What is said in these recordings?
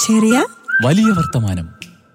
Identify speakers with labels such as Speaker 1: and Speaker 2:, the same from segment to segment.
Speaker 1: ചെറിയ
Speaker 2: വലിയ വർത്തമാനം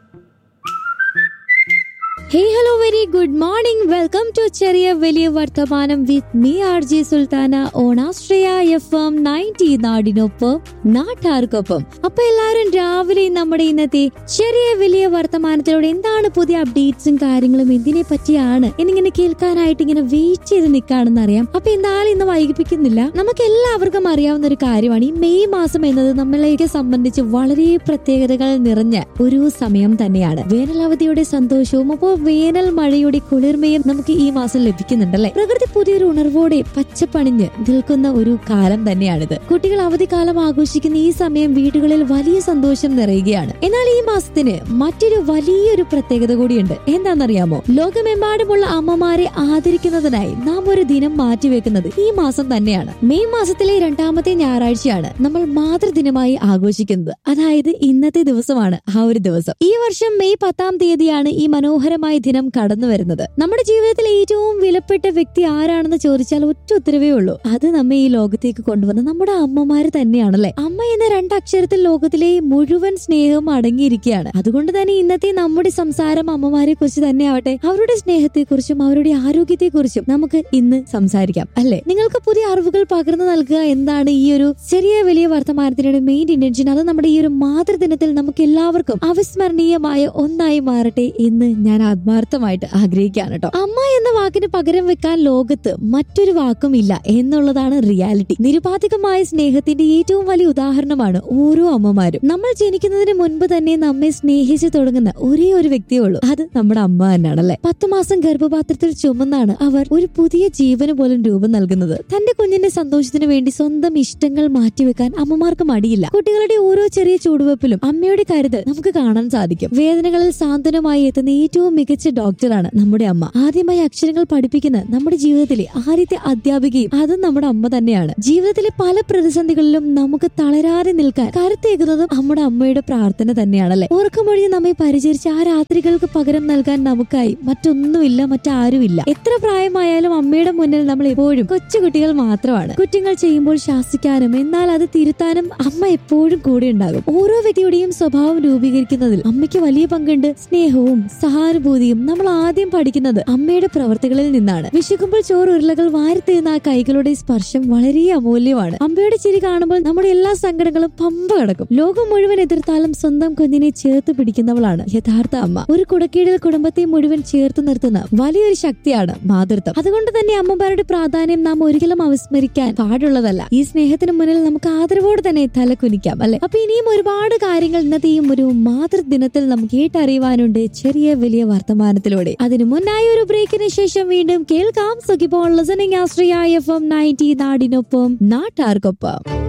Speaker 3: hey hello very good morning welcome to ചെറിയ വലിയ വർത്തമാനം with me R J Sultana on Ashraya F M ninety നാടിനൊപ്പം നാട്ടാർക്കൊപ്പം അപ്പൊ എല്ലാവരും രാവിലെ നമ്മുടെ ഇന്നത്തെ ചെറിയ വലിയ വർത്തമാനത്തിലൂടെ എന്താണ് പുതിയ അപ്ഡേറ്റ്സും കാര്യങ്ങളും എന്തിനെ പറ്റിയാണ് എന്നിങ്ങനെ കേൾക്കാനായിട്ട് ഇങ്ങനെ വെയിറ്റ് ചെയ്ത് നിൽക്കുകയാണെന്ന് അറിയാം അപ്പൊ എന്തായാലും ഇന്ന് വൈകിപ്പിക്കുന്നില്ല നമുക്ക് എല്ലാവർക്കും അറിയാവുന്ന ഒരു കാര്യമാണ് ഈ മെയ് മാസം എന്നത് നമ്മളെയൊക്കെ സംബന്ധിച്ച് വളരെ പ്രത്യേകതകൾ നിറഞ്ഞ ഒരു സമയം തന്നെയാണ് വേനലവധിയുടെ സന്തോഷവും അപ്പോൾ വേനൽ മഴയുടെ കുളിർമയും നമുക്ക് ഈ മാസം ലഭിക്കുന്നുണ്ടല്ലേ പ്രകൃതി പുതിയൊരു ഉണർവോടെ പച്ചപ്പണിഞ്ഞ് നിൽക്കുന്ന ഒരു കാലം തന്നെയാണിത് കുട്ടികൾ അവധിക്കാലം ആഘോഷിക്കുന്ന ഈ സമയം വീടുകളിൽ വലിയ സന്തോഷം നിറയുകയാണ് എന്നാൽ ഈ മാസത്തിന് മറ്റൊരു വലിയൊരു പ്രത്യേകത കൂടിയുണ്ട് എന്താണെന്നറിയാമോ ലോകമെമ്പാടുമുള്ള അമ്മമാരെ ആദരിക്കുന്നതിനായി നാം ഒരു ദിനം മാറ്റിവെക്കുന്നത് ഈ മാസം തന്നെയാണ് മെയ് മാസത്തിലെ രണ്ടാമത്തെ ഞായറാഴ്ചയാണ് നമ്മൾ മാതൃദിനമായി ആഘോഷിക്കുന്നത് അതായത് ഇന്നത്തെ ദിവസമാണ് ആ ഒരു ദിവസം ഈ വർഷം മെയ് പത്താം തീയതിയാണ് ഈ മനോഹരമായ ദിനം കടന്നു വരുന്നത് നമ്മുടെ ജീവിതത്തിലെ ഏറ്റവും വിലപ്പെട്ട വ്യക്തി ആരാണെന്ന് ചോദിച്ചാൽ ഒറ്റ ഉത്തരവേ ഉള്ളൂ അത് നമ്മെ ഈ ലോകത്തേക്ക് കൊണ്ടുവന്ന നമ്മുടെ അമ്മമാര് തന്നെയാണല്ലേ അമ്മ എന്ന രണ്ടക്ഷരത്തിൽ ലോകത്തിലെ മുഴുവൻ സ്നേഹവും അടങ്ങിയിരിക്കുകയാണ് അതുകൊണ്ട് തന്നെ ഇന്നത്തെ നമ്മുടെ സംസാരം അമ്മമാരെ കുറിച്ച് തന്നെ ആവട്ടെ അവരുടെ സ്നേഹത്തെക്കുറിച്ചും അവരുടെ ആരോഗ്യത്തെക്കുറിച്ചും നമുക്ക് ഇന്ന് സംസാരിക്കാം അല്ലെ നിങ്ങൾക്ക് പുതിയ അറിവുകൾ പകർന്നു നൽകുക എന്താണ് ഈ ഒരു ചെറിയ വലിയ വർത്തമാനത്തിനുള്ള മെയിൻ ഇന്റൻഷൻ അത് നമ്മുടെ ഈ ഒരു മാതൃദിനത്തിൽ നമുക്ക് എല്ലാവർക്കും അവിസ്മരണീയമായ ഒന്നായി മാറട്ടെ എന്ന് ഞാൻ ആത്മാർത്ഥമായിട്ട് ആഗ്രഹിക്കുകയാണ് കേട്ടോ അമ്മ എന്ന വാക്കിന് പകരം വെക്കാൻ ലോകത്ത് മറ്റൊരു വാക്കും ഇല്ല എന്നുള്ളതാണ് റിയാലിറ്റി നിരുപാധികമായ സ്നേഹത്തിന്റെ ഏറ്റവും വലിയ ഉദാഹരണമാണ് ഓരോ അമ്മമാരും നമ്മൾ ജനിക്കുന്നതിന് മുൻപ് തന്നെ നമ്മെ സ്നേഹിച്ചു തുടങ്ങുന്ന ഒരേ ഒരു വ്യക്തിയേ ഉള്ളൂ അത് നമ്മുടെ അമ്മ തന്നെയാണല്ലേ പത്തു മാസം ഗർഭപാത്രത്തിൽ ചുമന്നാണ് അവർ ഒരു പുതിയ ജീവന് പോലും രൂപം നൽകുന്നത് തന്റെ കുഞ്ഞിന്റെ സന്തോഷത്തിന് വേണ്ടി സ്വന്തം ഇഷ്ടങ്ങൾ മാറ്റിവെക്കാൻ അമ്മമാർക്ക് മടിയില്ല കുട്ടികളുടെ ഓരോ ചെറിയ ചുവടുവെപ്പിലും അമ്മയുടെ കരുതൽ നമുക്ക് കാണാൻ സാധിക്കും വേദനകളിൽ സാന്ത്വനമായി എത്തുന്ന ഏറ്റവും മികച്ച ഡോക്ടറാണ് നമ്മുടെ അമ്മ ആദ്യമായി അക്ഷരങ്ങൾ പഠിപ്പിക്കുന്ന നമ്മുടെ ജീവിതത്തിലെ ആദ്യത്തെ അധ്യാപികയും അതും നമ്മുടെ അമ്മ തന്നെയാണ് ജീവിതത്തിലെ പല പ്രതിസന്ധികളിലും നമുക്ക് തളരാതെ നിൽക്കാൻ കരുത്തേകുന്നതും നമ്മുടെ അമ്മയുടെ പ്രാർത്ഥന തന്നെയാണല്ലേ ഉറക്കമൊഴിഞ്ഞ് നമ്മെ പരിചരിച്ച ആ രാത്രികൾക്ക് പകരം നൽകാൻ നമുക്കായി മറ്റൊന്നുമില്ല മറ്റാരുമില്ല എത്ര പ്രായമായാലും അമ്മയുടെ മുന്നിൽ നമ്മൾ എപ്പോഴും കൊച്ചുകുട്ടികൾ മാത്രമാണ് കുറ്റങ്ങൾ ചെയ്യുമ്പോൾ ശാസിക്കാനും എന്നാൽ അത് തിരുത്താനും അമ്മ എപ്പോഴും കൂടെ ഉണ്ടാകും ഓരോ വ്യക്തിയുടെയും സ്വഭാവം രൂപീകരിക്കുന്നതിൽ അമ്മയ്ക്ക് വലിയ പങ്കുണ്ട് സ്നേഹവും സഹാനുഭൂതിയും നമ്മൾ ആദ്യം പഠിക്കുന്നത് അമ്മയുടെ പ്രവർത്തികളിൽ നിന്നാണ് വിശക്കുമ്പോൾ ചോറ് ഉരുളകൾ വാരിത്തരുന്ന ആ കൈകളുടെ സ്പർശം വളരെ അമൂല്യമാണ് അമ്മയുടെ ചിരി കാണുമ്പോൾ നമ്മുടെ എല്ലാ സങ്കടങ്ങളും പമ്പ കിടക്കും ലോകം മുഴുവൻ എതിർത്താലും സ്വന്തം കുഞ്ഞിനെ ചേർത്ത് പിടിക്കുന്നവളാണ് യഥാർത്ഥ അമ്മ ഒരു കുടക്കീഴിൽ കുടുംബത്തെ മുഴുവൻ ചേർത്ത് നിർത്തുന്ന വലിയൊരു ശക്തിയാണ് മാതൃത്വം അതുകൊണ്ട് തന്നെ അമ്മമാരുടെ പ്രാധാന്യം നാം ഒരിക്കലും അവിസ്മരിക്കാൻ പാടുള്ളതല്ല ഈ സ്നേഹത്തിന് മുന്നിൽ നമുക്ക് ആദരവോടെ തന്നെ തല കുനിക്കാം അല്ലെ അപ്പൊ ഇനിയും ഒരുപാട് കാര്യങ്ങൾ ഇന്നത്തെയും ഒരു മാതൃദിനത്തിൽ നമുക്ക് കേട്ടറിയുവാനുണ്ട് ചെറിയ വലിയ വർത്തമാനത്തിലൂടെ അതിനു മുന്നായി ഒരു ബ്രേക്കിന് ശേഷം വീണ്ടും കേൾക്കാം സുഖിപ്പോൾ listening Ashraya F M ninety നാടിനൊപ്പം നാട്ടാർക്കൊപ്പം